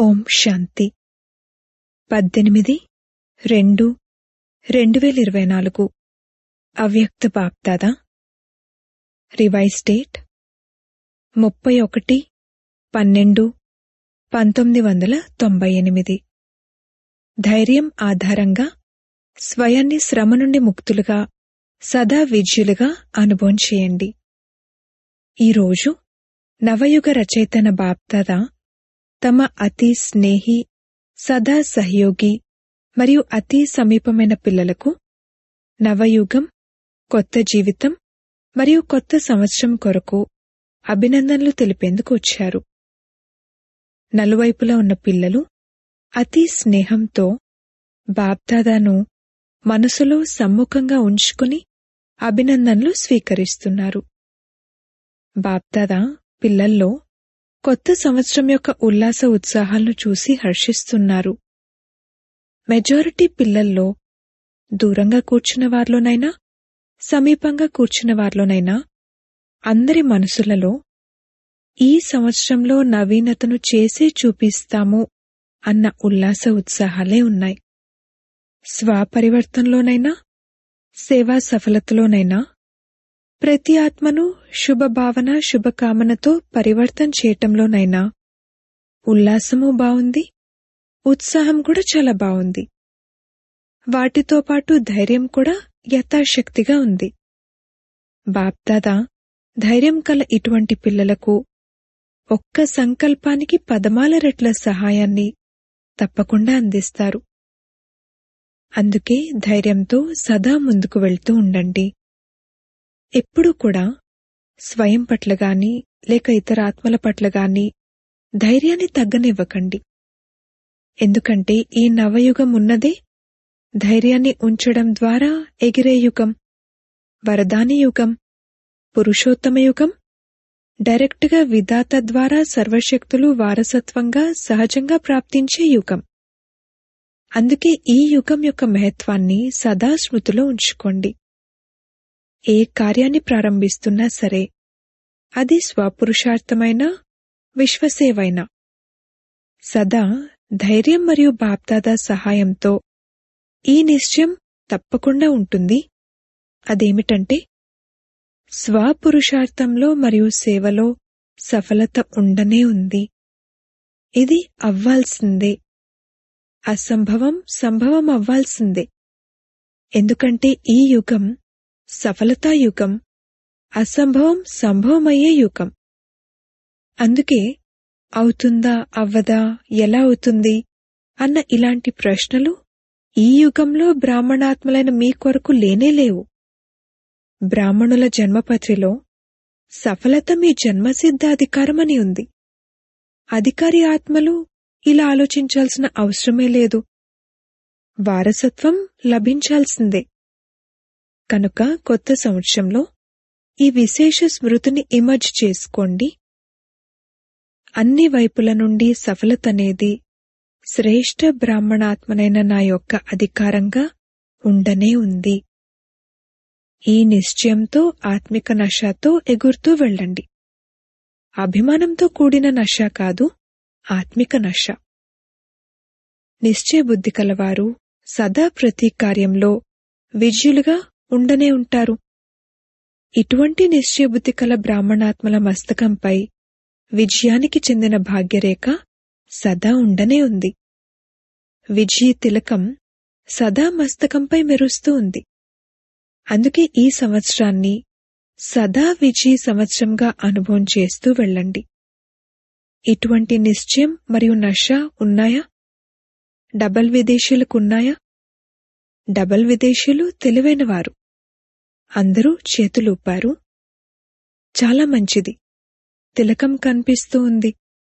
ఓం శాంతి పద్దెనిమిది రెండు రెండు వేల ఇరవై నాలుగు అవ్యక్త బాప్దాదా రివైజ్ డేట్ ముప్పై ఒకటి పన్నెండు పంతొమ్మిది వందల తొంభై ఎనిమిది ధైర్యం ఆధారంగా స్వయాన్ని శ్రమ నుండి ముక్తులుగా సదా విజయులుగా అనుభవం చేయండి ఈరోజు నవయుగ రచయితన బాప్దాదా తమ అతి స్నేహి సదా సహయోగి మరియు అతి సమీపమైన పిల్లలకు నవయుగం కొత్త జీవితం మరియు కొత్త సంవత్సరం కొరకు అభినందనలు తెలిపేందుకు వచ్చారు నలువైపులా ఉన్న పిల్లలు అతి స్నేహంతో బాప్దాదాను మనసులో సమ్ముఖంగా ఉంచుకుని అభినందనలు స్వీకరిస్తున్నారు బాప్దాదా పిల్లల్లో కొత్త సంవత్సరం యొక్క ఉల్లాస ఉత్సాహాలను చూసి హర్షిస్తున్నారు మెజారిటీ పిల్లల్లో దూరంగా కూర్చున్న వారిలోనైనా సమీపంగా కూర్చున్న వారిలోనైనా అందరి మనసులలో ఈ సంవత్సరంలో నవీనతను చేసే చూపిస్తాము అన్న ఉల్లాస ఉత్సాహాలే ఉన్నాయి స్వపరివర్తనలోనైనా సేవా సఫలతలోనైనా ప్రతి ఆత్మను శుభభావన శుభకామనతో పరివర్తన చేయటంలోనైనా ఉల్లాసము బావుంది ఉత్సాహం కూడా చాలా బావుంది వాటితో పాటు ధైర్యం కూడా యథాశక్తిగా ఉంది బాప్దాదా ధైర్యం కల ఇటువంటి పిల్లలకు ఒక్క సంకల్పానికి పదమాల రెట్ల సహాయాన్ని తప్పకుండా అందిస్తారు అందుకే ధైర్యంతో సదా ముందుకు వెళ్తూ ఉండండి ఎప్పుడూ కూడా స్వయం పట్ల గాని లేక ఇతర ఆత్మల పట్ల గాని ధైర్యాన్ని తగ్గనివ్వకండి ఎందుకంటే ఈ నవయుగం ఉన్నదే ధైర్యాన్ని ఉంచడం ద్వారా ఎగిరే యుగం వరదాని యుగం పురుషోత్తమ యుగం డైరెక్ట్గా విధాత ద్వారా సర్వశక్తులు వారసత్వంగా సహజంగా ప్రాప్తించే యుగం అందుకే ఈ యుగం యొక్క మహత్వాన్ని సదా స్మృతిలో ఉంచుకోండి ఏ కార్యాన్ని ప్రారంభిస్తున్నా సరే అది స్వపురుషార్థమైన విశ్వసేవైన సదా ధైర్యం మరియు బాప్దాదా సహాయంతో ఈ నిశ్చయం తప్పకుండా ఉంటుంది అదేమిటంటే స్వపురుషార్థంలో మరియు సేవలో సఫలత ఉండనే ఉంది ఇది అవ్వాల్సిందే అసంభవం సంభవం అవ్వాల్సిందే ఎందుకంటే ఈ యుగం సఫలతా యుగం అసంభవం సంభవమయ్యే యుగం అందుకే అవుతుందా అవ్వదా ఎలా అవుతుంది అన్న ఇలాంటి ప్రశ్నలు ఈ యుగంలో బ్రాహ్మణాత్మలైన మీ కొరకు లేనేలేవు బ్రాహ్మణుల జన్మపత్రిలో సఫలత మీ జన్మసిద్ధ అధికారమని ఉంది అధికారి ఆత్మలు ఇలా ఆలోచించాల్సిన అవసరమే లేదు వారసత్వం లభించాల్సిందే కనుక కొత్త సంవత్సరంలో ఈ విశేష స్మృతిని ఇమర్జ్ చేసుకోండి అన్ని వైపుల నుండి సఫలతనేది శ్రేష్ఠ బ్రాహ్మణాత్మనైన నా యొక్క అధికారంగా ఉండనే ఉంది ఈ నిశ్చయంతో ఆత్మిక నషతో ఎగురుతూ వెళ్ళండి అభిమానంతో కూడిన నష కాదు ఆత్మిక నష నిశ్చయబుద్ధి కలవారు సదా ప్రతి కార్యంలో విజయులుగా ఉండనే ఉంటారు ఇటువంటి నిశ్చయబుద్ధి కల బ్రాహ్మణాత్మల మస్తకంపై విజయానికి చెందిన భాగ్యరేఖ సదా ఉండనే ఉంది విజయ తిలకం సదా మస్తకంపై మెరుస్తూ ఉంది అందుకే ఈ సంవత్సరాన్ని సదా విజయ సంవత్సరంగా అనుభవం చేస్తూ వెళ్ళండి ఇటువంటి నిశ్చయం మరియు నష ఉన్నాయా డబల్ విదేశీయులకు ఉన్నాయా డబల్ విదేశీయులు తెలివైనవారు అందరూ చేతులూపారు చాలా మంచిది తిలకం కనిపిస్తూ ఉంది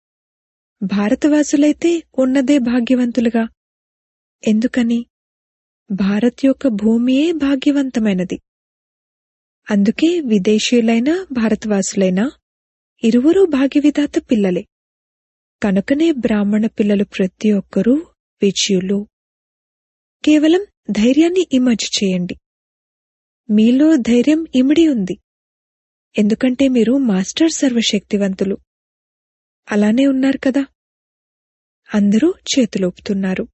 భారతవాసులైతే ఉన్నదే భాగ్యవంతులుగా ఎందుకని భారత్ యొక్క భూమియే భాగ్యవంతమైనది అందుకే విదేశీయులైన భారతవాసులైనా ఇరువురూ భాగ్యవిధాత పిల్లలే కనుకనే బ్రాహ్మణ పిల్లలు ప్రతి ఒక్కరూ విజయులు కేవలం ధైర్యాన్ని ఇమర్జ్ చేయండి మీలో ధైర్యం ఇమిడి ఉంది ఎందుకంటే మీరు మాస్టర్ సర్వశక్తివంతులు అలానే ఉన్నారు కదా అందరూ చేతులూపుతున్నారు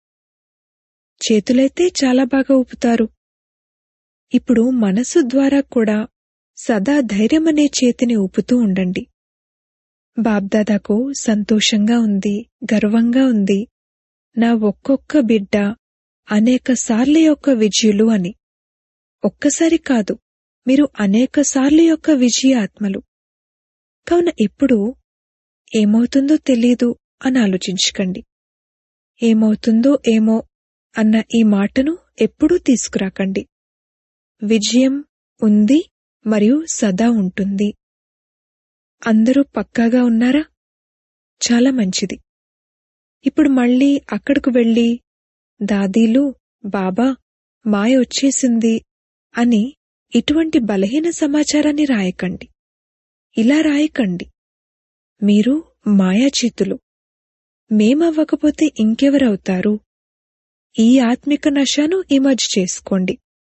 చేతులైతే చాలా బాగా ఊపుతారు ఇప్పుడు మనసు ద్వారా కూడా సదా ధైర్యమనే చేతిని ఊపుతూ ఉండండి బాబ్దాదాకు సంతోషంగా ఉంది గర్వంగా ఉంది నా ఒక్కొక్క బిడ్డ అనేక సార్లు యొక్క విజయులు అని ఒక్కసారి కాదు మీరు అనేక సార్లు యొక్క విజయ ఆత్మలు కావున ఇప్పుడు ఏమవుతుందో తెలీదు అని ఆలోచించకండి ఏమవుతుందో ఏమో అన్న ఈ మాటను ఎప్పుడూ తీసుకురాకండి విజయం ఉంది మరియు సదా ఉంటుంది అందరూ పక్కాగా ఉన్నారా చాలా మంచిది ఇప్పుడు మళ్ళీ అక్కడకు వెళ్ళి దాదీలు బాబా మాయ వచ్చేసింది అని ఇటువంటి బలహీన సమాచారాన్ని రాయకండి ఇలా రాయకండి మీరు మాయాచితులు మేమవ్వకపోతే ఇంకెవరవుతారు ఈ ఆత్మిక నశను ఇమర్జ్ చేసుకోండి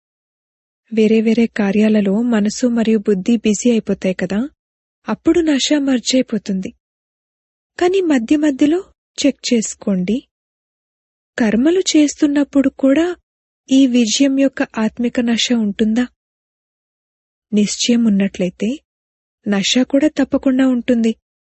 వేరే వేరే కార్యాలలో మనసు మరియు బుద్ధి బిజీ అయిపోతాయి కదా అప్పుడు నశ మర్జ్ అయిపోతుంది కానీ మధ్య మధ్యలో చెక్ చేసుకోండి కర్మలు చేస్తున్నప్పుడు కూడా ఈ విజయం యొక్క ఆత్మిక నశ ఉంటుందా నిశ్చయం ఉన్నట్లయితే నశ కూడా తప్పకుండా ఉంటుంది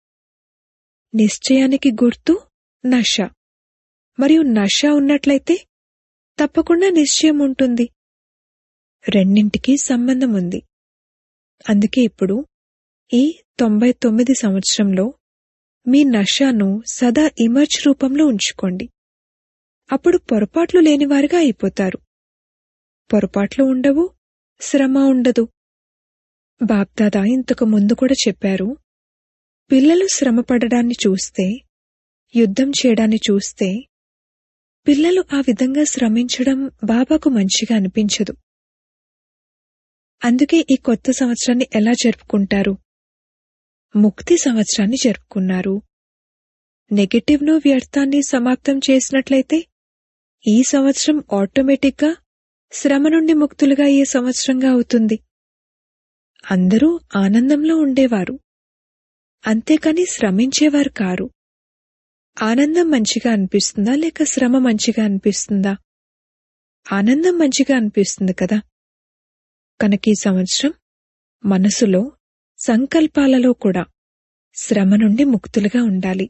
నిశ్చయానికి గుర్తు నశ మరియు నశ ఉన్నట్లయితే తప్పకుండా నిశ్చయం ఉంటుంది రెండింటికి సంబంధం ఉంది అందుకే ఇప్పుడు ఈ తొంభై తొమ్మిది సంవత్సరంలో మీ నషాను సదా ఇమర్జ్ రూపంలో ఉంచుకోండి అప్పుడు పొరపాట్లు లేనివారుగా అయిపోతారు పొరపాట్లు ఉండవు శ్రమ ఉండదు బాప్దాదా ఇంతకు ముందు కూడా చెప్పారు పిల్లలు శ్రమపడడాన్ని చూస్తే యుద్ధం చేయడాన్ని చూస్తే పిల్లలు ఆ విధంగా శ్రమించడం బాబాకు మంచిగా అనిపించదు అందుకే ఈ కొత్త సంవత్సరాన్ని ఎలా జరుపుకుంటారు ముక్తి సంవత్సరాన్ని జరుపుకున్నారు నెగటివ్ను వ్యర్థాన్ని సమాప్తం చేసినట్లయితే ఈ సంవత్సరం ఆటోమేటిక్గా శ్రమ నుండి ముక్తులుగా అయ్యే సంవత్సరంగా అవుతుంది అందరూ ఆనందంలో ఉండేవారు అంతేకాని శ్రమించేవారు కారు ఆనందం మంచిగా అనిపిస్తుందా లేక శ్రమ మంచిగా అనిపిస్తుందా ఆనందం మంచిగా అనిపిస్తుంది కదా కనుక ఈ సంవత్సరం మనసులో సంకల్పాలలో కూడా శ్రమ నుండి ముక్తులుగా ఉండాలి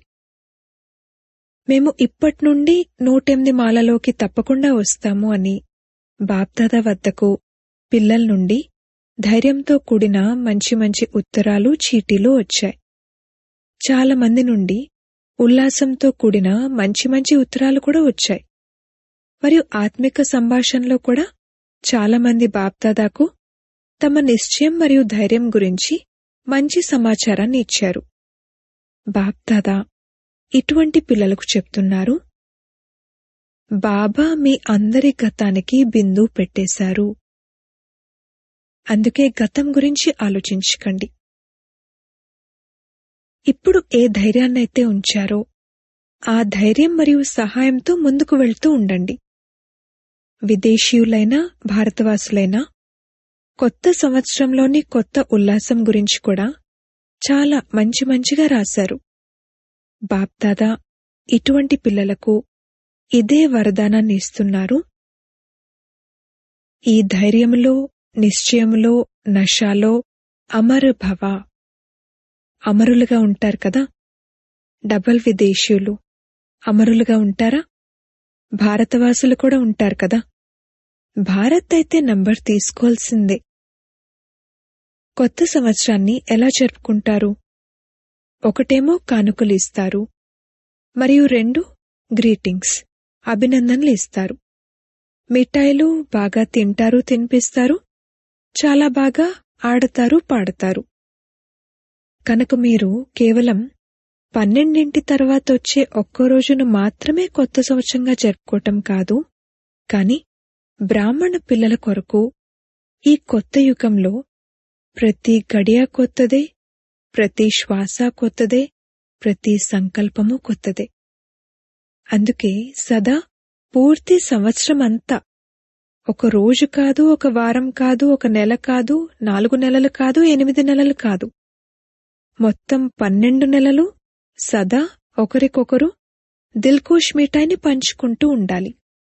మేము ఇప్పట్నుండి నూటెనిమిది మాలలోకి తప్పకుండా వస్తాము అని బాప్దాదా వద్దకు పిల్లల నుండి ధైర్యంతో కూడిన మంచి మంచి ఉత్తరాలు చీటీలు వచ్చాయి చాలా మంది నుండి ఉల్లాసంతో కూడిన మంచి మంచి ఉత్తరాలు కూడా వచ్చాయి మరియు ఆత్మిక సంభాషణలో కూడా చాలా మంది బాప్దాదాకు తమ నిశ్చయం మరియు ధైర్యం గురించి మంచి సమాచారాన్ని ఇచ్చారు బాప్దాదా ఇటువంటి పిల్లలకు చెప్తున్నారు బాబా మీ అందరి గతానికి బిందు పెట్టేశారు అందుకే గతం గురించి ఆలోచించకండి ఇప్పుడు ఏ ధైర్యాన్నైతే ఉంచారో ఆ ధైర్యం మరియు సహాయంతో ముందుకు వెళ్తూ ఉండండి విదేశీయులైనా భారతవాసులైనా కొత్త సంవత్సరంలోని కొత్త ఉల్లాసం గురించి కూడా చాలా మంచి మంచిగా రాశారు బాప్దాదా ఇటువంటి పిల్లలకు ఇదే వరదానాన్ని ఇస్తున్నారు ఈ ధైర్యములో నిశ్చయములో నషాలో అమర భవ అమరులుగా ఉంటారు కదా డబల్ విదేశీయులు అమరులుగా ఉంటారా భారతవాసులు కూడా ఉంటారు కదా భారత్ అయితే నంబర్ తీసుకోవాల్సిందే కొత్త సంవత్సరాన్ని ఎలా జరుపుకుంటారు ఒకటేమో కానుకలు ఇస్తారు మరియు రెండు గ్రీటింగ్స్ అభినందనలు ఇస్తారు మిఠాయిలు బాగా తింటారు తినిపిస్తారు చాలా బాగా ఆడతారు పాడతారు కనుక మీరు కేవలం పన్నెండింటి తర్వాత వచ్చే ఒక్కో రోజును మాత్రమే కొత్త సంవత్సరంగా జరుపుకోవటం కాదు కాని బ్రాహ్మణ పిల్లల కొరకు ఈ కొత్త యుగంలో ప్రతి గడియ కొత్తదే ప్రతి శ్వాస కొత్తదే ప్రతి సంకల్పము కొత్తదే అందుకే సదా పూర్తి సంవత్సరం అంతా ఒక రోజు కాదు ఒక వారం కాదు ఒక నెల కాదు నాలుగు నెలలు కాదు ఎనిమిది నెలలు కాదు మొత్తం పన్నెండు నెలలు సదా ఒకరికొకరు దిల్కుష్ మిఠాయిని పంచుకుంటూ ఉండాలి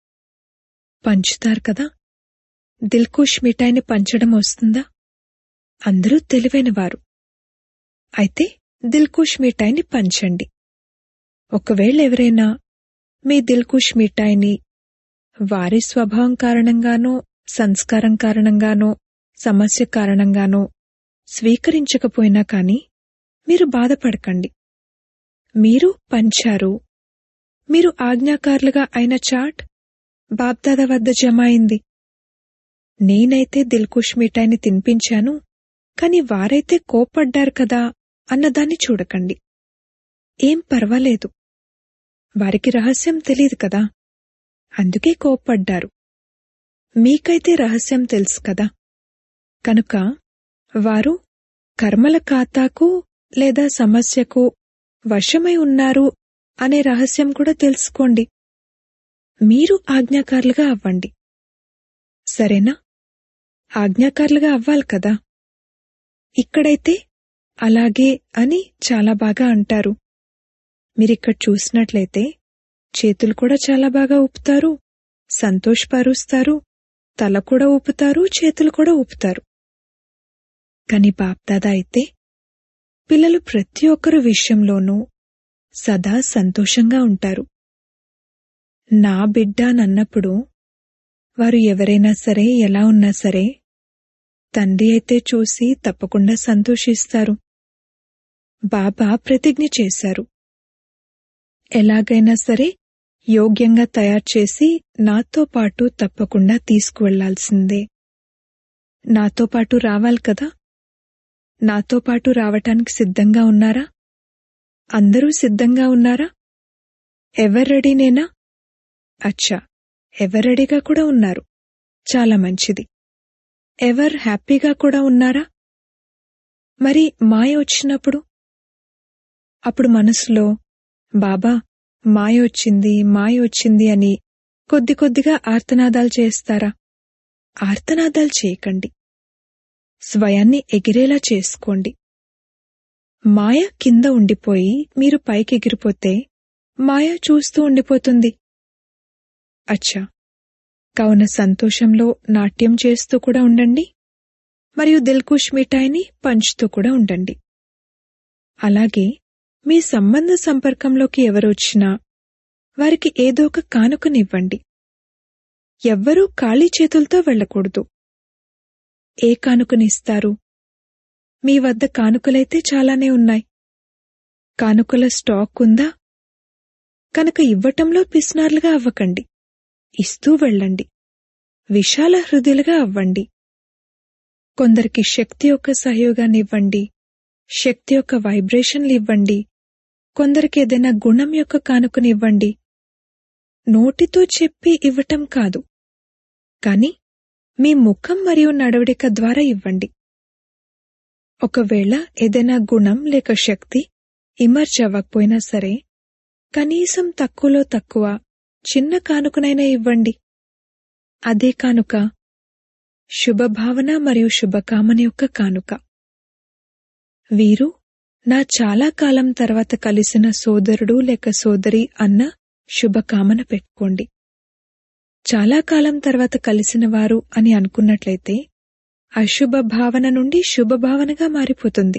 పంచుతారు కదా దిల్కుష్ మిఠాయిని పంచడం వస్తుందా అందరూ తెలివైనవారు అయితే దిల్కుష్ మిఠాయిని పంచండి ఒకవేళ ఎవరైనా మీ దిల్కుష్ మిఠాయిని వారి స్వభావం కారణంగానో సంస్కారం కారణంగానో సమస్య కారణంగానో స్వీకరించకపోయినా కాని మీరు బాధపడకండి మీరు పంచారు మీరు ఆజ్ఞాకారులుగా అయిన చాట్ బాబ్దాదా వద్ద జమ అయింది నేనైతే దిల్కుష్ మిఠాయిని తినిపించాను కాని వారైతే కోప్పడ్డారు కదా అన్నదాన్ని చూడకండి ఏం పర్వాలేదు వారికి రహస్యం తెలియదు కదా అందుకే కోప్పడ్డారు మీకైతే రహస్యం తెలుసు కదా కనుక వారు కర్మల ఖాతాకు లేదా సమస్యకు వశమై ఉన్నారు అనే రహస్యం కూడా తెలుసుకోండి మీరు ఆజ్ఞాకారులుగా అవ్వండి సరేనా ఆజ్ఞాకారులుగా అవ్వాలి కదా ఇక్కడైతే అలాగే అని చాలా బాగా అంటారు మీరిక్కడ చూసినట్లయితే చేతులు కూడా చాలా బాగా ఊపుతారు సంతోషపరుస్తారు తల కూడా ఊపుతారు చేతులు కూడా ఊపుతారు కాని బాప్దాదా అయితే పిల్లలు ప్రతి ఒక్కరు విషయంలోనూ సదా సంతోషంగా ఉంటారు నా బిడ్డ నన్నప్పుడు వారు ఎవరైనా సరే ఎలా ఉన్నా సరే తండ్రి అయితే చూసి తప్పకుండా సంతోషిస్తారు బాబా ప్రతిజ్ఞ చేశారు ఎలాగైనా సరే యోగ్యంగా తయారు చేసి నాతో పాటు తప్పకుండా తీసుకువెళ్లాల్సిందే నాతో పాటు రావాలి కదా నాతో పాటు రావటానికి సిద్ధంగా ఉన్నారా అందరూ సిద్ధంగా ఉన్నారా ఎవరు రెడీనేనా అచ్చా ఎవరు రెడీగా కూడా ఉన్నారు చాలా మంచిది ఎవరు హ్యాపీగా కూడా ఉన్నారా మరి మాయ వచ్చినప్పుడు అప్పుడు మనసులో బాబా మాయ వచ్చింది మాయ వచ్చింది అని కొద్ది కొద్దిగా ఆర్తనాదాలు చేస్తారా ఆర్తనాదాలు చేయకండి స్వయాన్ని ఎగిరేలా చేసుకోండి మాయ కింద ఉండిపోయి మీరు పైకి ఎగిరిపోతే మాయ చూస్తూ ఉండిపోతుంది అచ్చా కావున సంతోషంలో నాట్యం చేస్తూ కూడా ఉండండి మరియు దిల్కుష్ మిఠాయిని పంచుతూ కూడా ఉండండి అలాగే మీ సంబంధ సంపర్కంలోకి ఎవరొచ్చినా వారికి ఏదో ఒక కానుకనివ్వండి ఎవ్వరూ ఖాళీ చేతులతో వెళ్ళకూడదు ఏ కానుకనిస్తారు మీ వద్ద కానుకలైతే చాలానే ఉన్నాయి కానుకల స్టాక్ ఉందా కనుక ఇవ్వటంలో పిస్నార్లుగా అవ్వకండి ఇస్తూ వెళ్ళండి విశాల హృదయులుగా అవ్వండి కొందరికి శక్తి యొక్క సహయోగాన్ని ఇవ్వండి శక్తి యొక్క వైబ్రేషన్లు ఇవ్వండి కొందరికి ఏదైనా గుణం యొక్క కానుకనివ్వండి నోటితో చెప్పి ఇవ్వటం కాదు కాని మీ ముఖం మరియు నడవడిక ద్వారా ఇవ్వండి ఒకవేళ ఏదైనా గుణం లేక శక్తి ఇమర్జ్ అవ్వకపోయినా సరే కనీసం తక్కువలో తక్కువ చిన్న కానుకనైనా ఇవ్వండి అదే కానుక శుభభావన మరియు శుభకామన యొక్క కానుక వీరు నా చాలా కాలం తర్వాత కలిసిన సోదరుడు లేక సోదరి అన్న శుభకామన పెట్టుకోండి చాలా కాలం తర్వాత కలిసిన వారు అని అనుకున్నట్లయితే అశుభ భావన నుండి శుభభావనగా మారిపోతుంది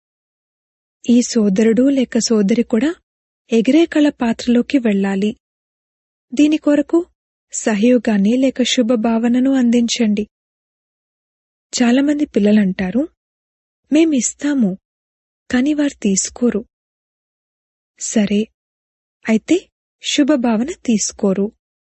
ఈ సోదరుడు లేక సోదరి కూడా ఎగిరే కళ పాత్రలోకి వెళ్ళాలి దీని కొరకు సహయోగాన్ని లేక శుభభావనను అందించండి చాలామంది పిల్లలంటారు మేమిస్తాము కాని వారు తీసుకోరు సరే అయితే శుభభావన తీసుకోరు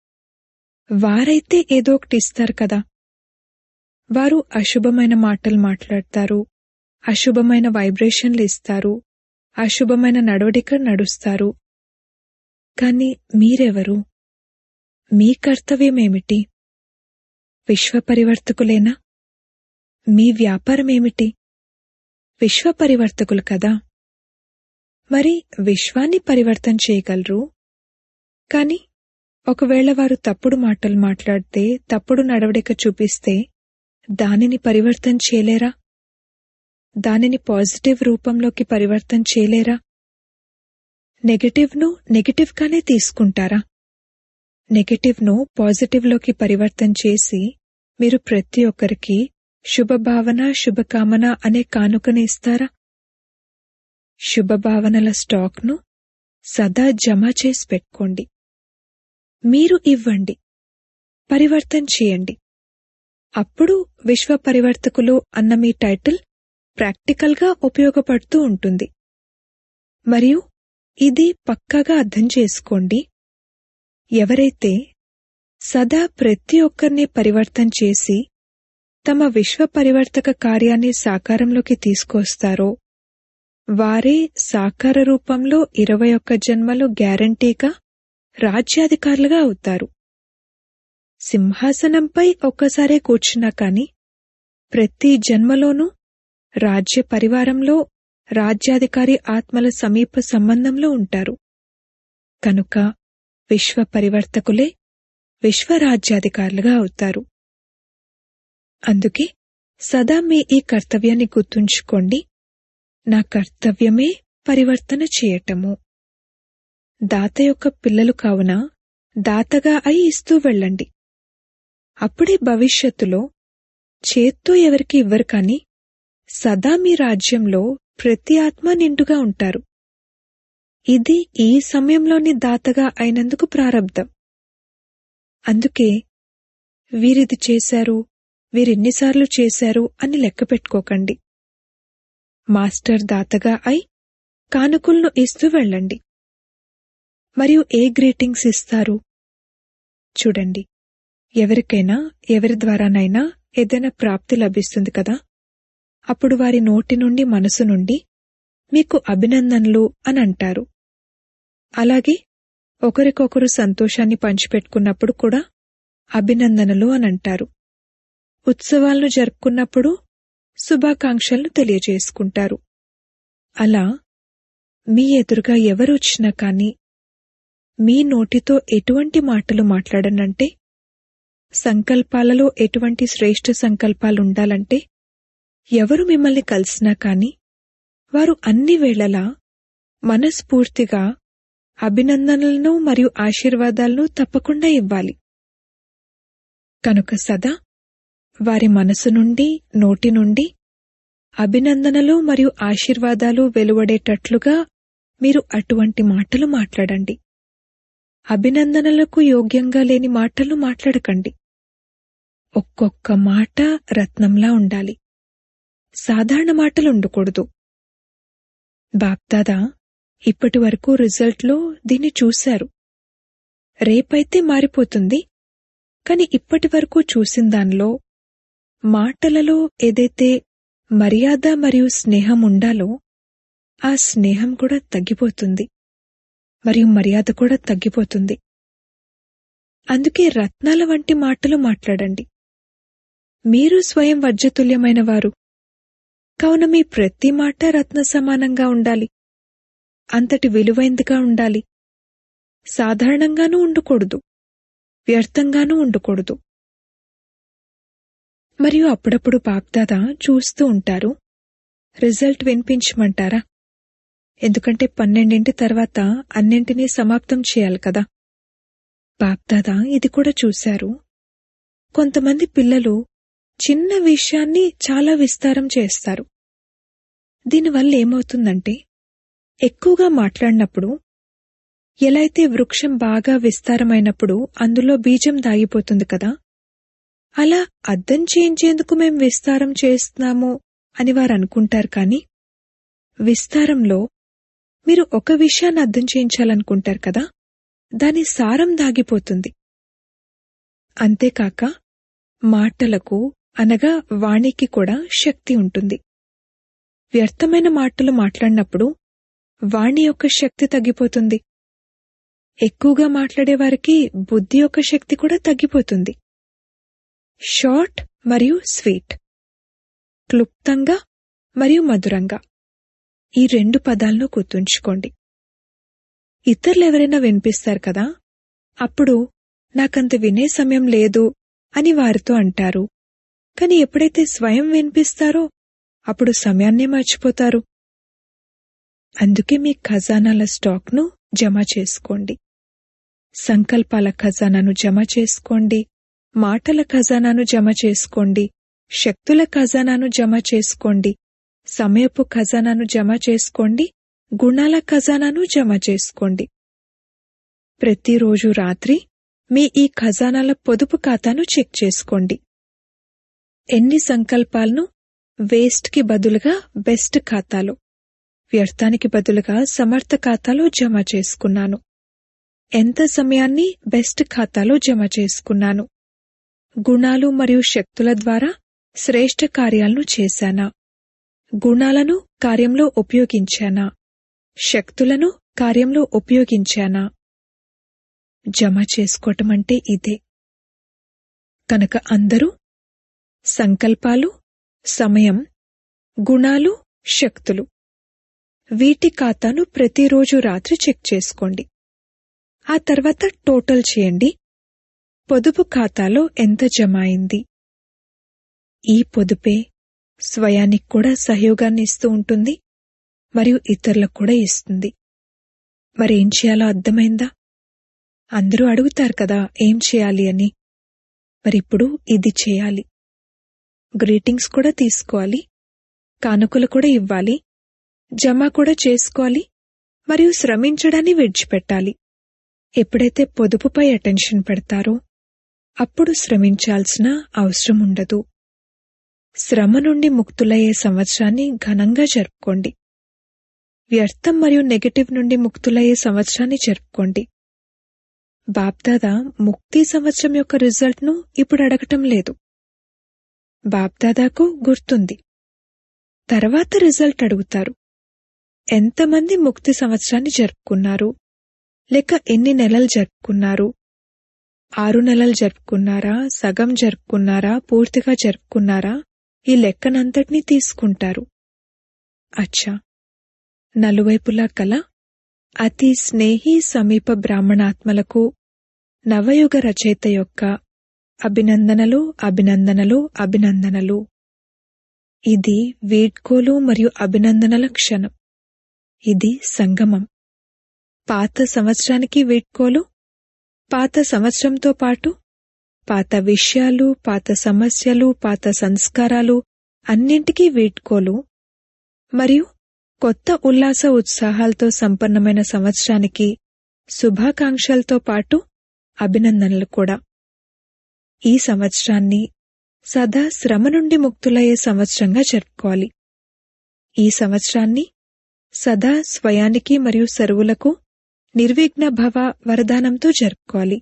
వారైతే ఏదో ఒకటి ఇస్తారు కదా వారు అశుభమైన మాటలు మాట్లాడతారు అశుభమైన వైబ్రేషన్లు ఇస్తారు అశుభమైన నడవడిక నడుస్తారు కాని మీరెవరు మీ కర్తవ్యమేమిటి విశ్వ పరివర్తకులేనా మీ వ్యాపారమేమిటి విశ్వ పరివర్తకులు కదా మరి విశ్వాన్ని పరివర్తన చేయగలరు కాని ఒకవేళ వారు తప్పుడు మాటలు మాట్లాడితే తప్పుడు నడవడిక చూపిస్తే దానిని పరివర్తన చేయలేరా దానిని పాజిటివ్ రూపంలోకి పరివర్తన చేయలేరా నెగటివ్ను నెగటివ్గానే తీసుకుంటారా నెగటివ్ను పాజిటివ్లోకి పరివర్తన చేసి మీరు ప్రతి ఒక్కరికి శుభభావన శుభకామన అనే కానుకని ఇస్తారా శుభభావనల స్టాక్ను సదా జమ చేసి పెట్టుకోండి మీరు ఇవ్వండి పరివర్తన చేయండి అప్పుడు విశ్వ పరివర్తకులు అన్న మీ టైటిల్ ప్రాక్టికల్గా ఉపయోగపడుతూ ఉంటుంది మరియు ఇది పక్కాగా అర్థం చేసుకోండి ఎవరైతే సదా ప్రతి ఒక్కరిని పరివర్తన చేసి తమ విశ్వ పరివర్తక కార్యాన్ని సాకారంలోకి తీసుకొస్తారో వారే సాకార రూపంలో ఇరవై ఒక్క జన్మలు గ్యారంటీగా రాజ్యాధికారులుగా అవుతారు సింహాసనంపై ఒక్కసారే కూర్చున్నా కాని ప్రతి జన్మలోనూ రాజ్య పరివారంలో రాజ్యాధికారి ఆత్మల సమీప సంబంధంలో ఉంటారు కనుక విశ్వ పరివర్తకులే విశ్వరాజ్యాధికారులుగా అవుతారు అందుకే సదా మీ ఈ కర్తవ్యాన్ని గుర్తుంచుకోండి నా కర్తవ్యమే పరివర్తన చేయటము దాత యొక్క పిల్లలు కావున దాతగా అయి ఇస్తూ వెళ్ళండి అప్పుడే భవిష్యత్తులో చేత్తో ఎవరికి ఇవ్వరు కాని సదా మీ రాజ్యంలో ప్రతి ఆత్మ నిండుగా ఉంటారు ఇది ఈ సమయంలోని దాతగా అయినందుకు ప్రారంధం అందుకే వీరిది చేశారు వీరిన్నిసార్లు చేశారు అని లెక్క పెట్టుకోకండి మాస్టర్ దాతగా అయి కానుకలను ఇస్తూ వెళ్ళండి మరియు ఏ గ్రీటింగ్స్ ఇస్తారు చూడండి ఎవరికైనా ఎవరి ద్వారానైనా ఏదైనా ప్రాప్తి లభిస్తుంది కదా అప్పుడు వారి నోటి నుండి మనసు నుండి మీకు అభినందనలు అని అంటారు అలాగే ఒకరికొకరు సంతోషాన్ని పంచిపెట్టుకున్నప్పుడు కూడా అభినందనలు అని అంటారు ఉత్సవాలను జరుపుకున్నప్పుడు శుభాకాంక్షలను తెలియజేసుకుంటారు అలా మీ ఎదురుగా ఎవరొచ్చినా కాని మీ నోటితో ఎటువంటి మాటలు మాట్లాడనంటే సంకల్పాలలో ఎటువంటి శ్రేష్ఠ సంకల్పాలుండాలంటే ఎవరు మిమ్మల్ని కలిసినా కాని వారు అన్ని వేళలా మనస్ఫూర్తిగా అభినందనలను మరియు ఆశీర్వాదాలను తప్పకుండా ఇవ్వాలి కనుక సదా వారి మనసు నుండి నోటి నుండి అభినందనలు మరియు ఆశీర్వాదాలు వెలువడేటట్లుగా మీరు అటువంటి మాటలు మాట్లాడండి అభినందనలకు యోగ్యంగా లేని మాటలు మాట్లాడకండి ఒక్కొక్క మాట రత్నంలా ఉండాలి సాధారణ మాటలు ఉండకూడదు బాప్దాదా ఇప్పటి వరకు రిజల్ట్లో దీన్ని చూశారు రేపైతే మారిపోతుంది కాని ఇప్పటి వరకు చూసిన దానిలో మాటలలో ఏదైతే మర్యాద మరియు స్నేహం ఉండాలో ఆ స్నేహం కూడా తగ్గిపోతుంది మరియు మర్యాద కూడా తగ్గిపోతుంది అందుకే రత్నాల వంటి మాటలు మాట్లాడండి మీరు స్వయం వజ్రతుల్యమైన వారు కావున మీ ప్రతి మాట రత్న సమానంగా ఉండాలి అంతటి విలువైందిగా ఉండాలి సాధారణంగానూ ఉండకూడదు వ్యర్థంగానూ ఉండకూడదు మరియు అప్పుడప్పుడు బాప్దాదా చూస్తూ ఉంటారు రిజల్ట్ వినిపించమంటారా ఎందుకంటే పన్నెండింటి తర్వాత అన్నింటినీ సమాప్తం చేయాలి కదా బాప్దాదా ఇది కూడా చూశారు కొంతమంది పిల్లలు చిన్న విషయాన్ని చాలా విస్తారం చేస్తారు దీనివల్ల ఏమవుతుందంటే ఎక్కువగా మాట్లాడినప్పుడు ఎలా అయితే వృక్షం బాగా విస్తారమైనప్పుడు అందులో బీజం దాగిపోతుంది కదా అలా అద్దం చేయించేందుకు మేం విస్తారం చేస్తున్నాము అని వారు అనుకుంటారు కాని విస్తారంలో మీరు ఒక విషయాన్ని అర్థం చేయించాలనుకుంటారు కదా దాని సారం దాగిపోతుంది అంతేకాక మాటలకు అనగా వాణికి కూడా శక్తి ఉంటుంది వ్యర్థమైన మాటలు మాట్లాడినప్పుడు వాణి యొక్క శక్తి తగ్గిపోతుంది ఎక్కువగా మాట్లాడేవారికి బుద్ధి యొక్క శక్తి కూడా తగ్గిపోతుంది షార్ట్ మరియు స్వీట్ క్లుప్తంగా మరియు మధురంగా ఈ రెండు పదాలను గుర్తుంచుకోండి ఇతరులు ఎవరైనా వినిపిస్తారు కదా అప్పుడు నాకంత వినే సమయం లేదు అని వారితో అంటారు కాని ఎప్పుడైతే స్వయం వినిపిస్తారో అప్పుడు సమయాన్నే మర్చిపోతారు అందుకే మీ ఖజానాల స్టాక్ను జమ చేసుకోండి సంకల్పాల ఖజానాను జమ చేసుకోండి మాటల ఖజానాను జమ చేసుకోండి శక్తుల ఖజానాను జమ చేసుకోండి సమయపు ఖజానాను జమ చేసుకోండి గుణాల ఖజానాను జమ చేసుకోండి ప్రతిరోజు రాత్రి మీ ఈ ఖజానాల పొదుపు ఖాతాను చెక్ చేసుకోండి ఎన్ని సంకల్పాలను వేస్ట్కి బదులుగా బెస్ట్ ఖాతాలో వ్యర్థానికి బదులుగా సమర్థ ఖాతాలో జమ చేసుకున్నాను ఎంత సమయాన్ని బెస్ట్ ఖాతాలో జమ చేసుకున్నాను గుణాలు మరియు శక్తుల ద్వారా శ్రేష్ఠ కార్యాలను చేశానా గుణాలను కార్యంలో ఉపయోగించానా శక్తులను కార్యంలో ఉపయోగించానా జమ చేసుకోవటం అంటే ఇదే కనుక అందరూ సంకల్పాలు సమయం గుణాలు శక్తులు వీటి ఖాతాను ప్రతిరోజు రాత్రి చెక్ చేసుకోండి ఆ తర్వాత టోటల్ చేయండి పొదుపు ఖాతాలో ఎంత జమ అయింది ఈ పొదుపే స్వయానికి కూడా సహయోగాన్ని ఇస్తూ ఉంటుంది మరియు ఇతరులకు కూడా ఇస్తుంది మరేం చేయాలో అర్థమైందా అందరూ అడుగుతారు కదా ఏం చేయాలి అని మరిప్పుడు ఇది చేయాలి గ్రీటింగ్స్ కూడా తీసుకోవాలి కానుకలు కూడా ఇవ్వాలి జమ కూడా చేసుకోవాలి మరియు శ్రమించడాన్ని విడిచిపెట్టాలి ఎప్పుడైతే పొదుపుపై అటెన్షన్ పెడతారో అప్పుడు శ్రమించాల్సిన అవసరం ఉండదు శ్రమ నుండి ముక్తులయ్యే సంవత్సరాన్ని ఘనంగా జరుపుకోండి వ్యర్థం మరియు నెగటివ్ నుండి ముక్తులయ్యే సంవత్సరాన్ని జరుపుకోండి బాప్దాదా ముక్తి సంవత్సరం యొక్క రిజల్ట్ను ఇప్పుడు అడగటం లేదు బాప్దాదాకు గుర్తుంది తర్వాత రిజల్ట్ అడుగుతారు ఎంతమంది ముక్తి సంవత్సరాన్ని జరుపుకున్నారు లేక ఎన్ని నెలలు జరుపుకున్నారు ఆరు నెలలు జరుపుకున్నారా సగం జరుపుకున్నారా పూర్తిగా జరుపుకున్నారా ఈ లెక్కనంతటినీ తీసుకుంటారు అచ్చా నలువైపులా కల అతి స్నేహి సమీప బ్రాహ్మణాత్మలకు నవయుగ రచయిత యొక్క అభినందనలు అభినందనలు అభినందనలు ఇది వీడ్కోలు మరియు అభినందనల క్షణం ఇది సంగమం పాత సంవత్సరానికి వీడ్కోలు పాత సంవత్సరంతో పాటు పాత విషయాలు పాత సమస్యలు పాత సంస్కారాలు అన్నింటికీ వీడ్కోలు మరియు కొత్త ఉల్లాస ఉత్సాహాలతో సంపన్నమైన సంవత్సరానికి శుభాకాంక్షలతో పాటు అభినందనలు కూడా ఈ సంవత్సరాన్ని సదా శ్రమ నుండి ముక్తులయ్యే సంవత్సరంగా జరుపుకోవాలి ఈ సంవత్సరాన్ని సదా స్వయానికి మరియు సరువులకు నిర్విఘ్న భవ వరదానంతో జరుపుకోవాలి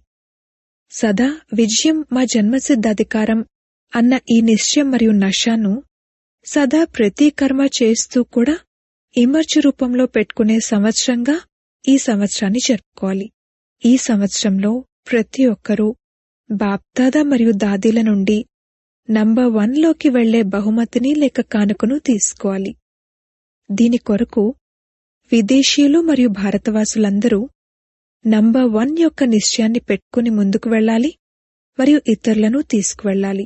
సదా విజయం మా జన్మసిద్ధ అధికారం అన్న ఈ నిశ్చయం మరియు నషాను సదా ప్రతి కర్మ చేస్తూ కూడా ఇమర్చు రూపంలో పెట్టుకునే సంవత్సరంగా ఈ సంవత్సరాన్ని జరుపుకోవాలి ఈ సంవత్సరంలో ప్రతి ఒక్కరూ బాప్దాదా మరియు దాదీల నుండి నంబర్ వన్లోకి వెళ్లే బహుమతిని లేక కానుకను తీసుకోవాలి దీని కొరకు విదేశీయులు మరియు భారతవాసులందరూ నంబర్ వన్ యొక్క నిశ్చయాన్ని పెట్టుకుని ముందుకు వెళ్ళాలి మరియు ఇతరులను తీసుకువెళ్ళాలి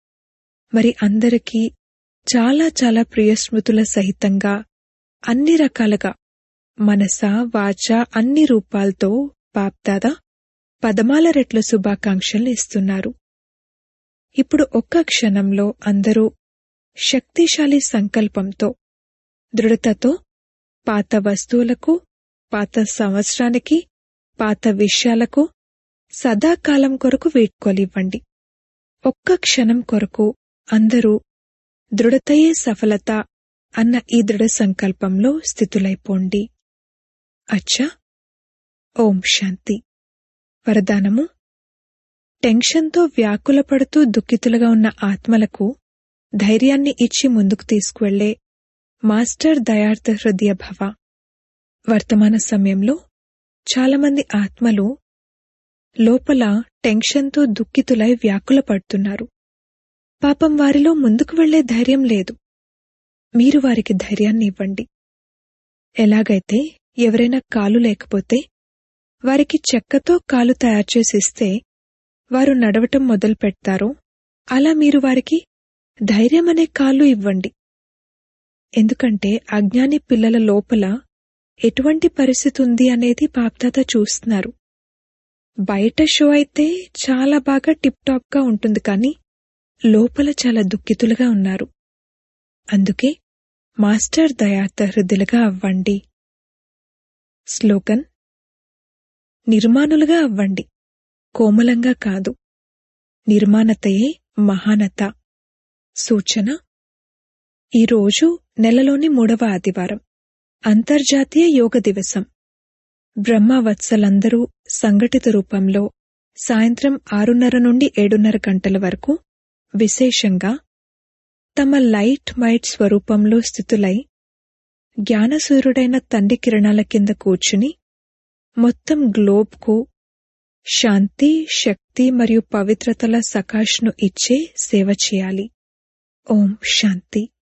మరి అందరికీ చాలా చాలా ప్రియస్మృతుల సహితంగా అన్ని రకాలుగా మనస వాచ అన్ని రూపాలతో బాప్దాదా పదమాల రెట్ల శుభాకాంక్షలు ఇస్తున్నారు ఇప్పుడు ఒక్క క్షణంలో అందరూ శక్తిశాలి సంకల్పంతో దృఢతతో పాత వస్తువులకు పాత సంవత్సరానికి పాత విషయాలకు సదాకాలం కొరకు వీడ్కోలివ్వండి ఒక్క క్షణం కొరకు అందరూ దృఢతయే సఫలత అన్న ఈ దృఢ సంకల్పంలో స్థితులైపోండి అచ్చా ఓం శాంతి వరదానము టెన్షన్తో వ్యాకులపడుతూ దుఃఖితులుగా ఉన్న ఆత్మలకు ధైర్యాన్ని ఇచ్చి ముందుకు తీసుకువెళ్లే మాస్టర్ దయార్థ హృదయ భవ వర్తమాన సమయంలో చాలామంది ఆత్మలు లోపల టెన్షన్తో దుఃఖితులై వ్యాకులపడుతున్నారు పాపం వారిలో ముందుకు వెళ్లే ధైర్యం లేదు మీరు వారికి ధైర్యాన్ని ఇవ్వండి ఎలాగైతే ఎవరైనా కాలు లేకపోతే వారికి చెక్కతో కాలు తయారు చేసి ఇస్తే వారు నడవటం మొదలు పెడతారో అలా మీరు వారికి ధైర్యం అనే కాళ్ళు ఇవ్వండి ఎందుకంటే అజ్ఞాని పిల్లల లోపల ఎటువంటి పరిస్థితి ఉంది అనేది బాప్దాదా చూస్తున్నారు బయట షో అయితే చాలా బాగా టిప్ టాప్ గా ఉంటుంది కానీ లోపల చాలా దుఃఖితులుగా ఉన్నారు అందుకే మాస్టర్ దయార్థ హృదయులుగా అవ్వండి స్లోగన్ నిర్మాణులుగా అవ్వండి కోమలంగా కాదు నిర్మాణతయే మహానత సూచన ఈరోజు నెలలోని మూడవ ఆదివారం అంతర్జాతీయ యోగ దివసం బ్రహ్మవత్సలందరూ సంఘటిత రూపంలో సాయంత్రం ఆరున్నర నుండి ఏడున్నర గంటల వరకు విశేషంగా తమ లైట్ మైట్ స్వరూపంలో స్థితులై జ్ఞానసూర్యుడైన తండ్రి కిరణాల కింద కూర్చుని మొత్తం గ్లోబ్కు శాంతి శక్తి మరియు పవిత్రతల సకాష్ను ఇచ్చే సేవ చేయాలి ఓం శాంతి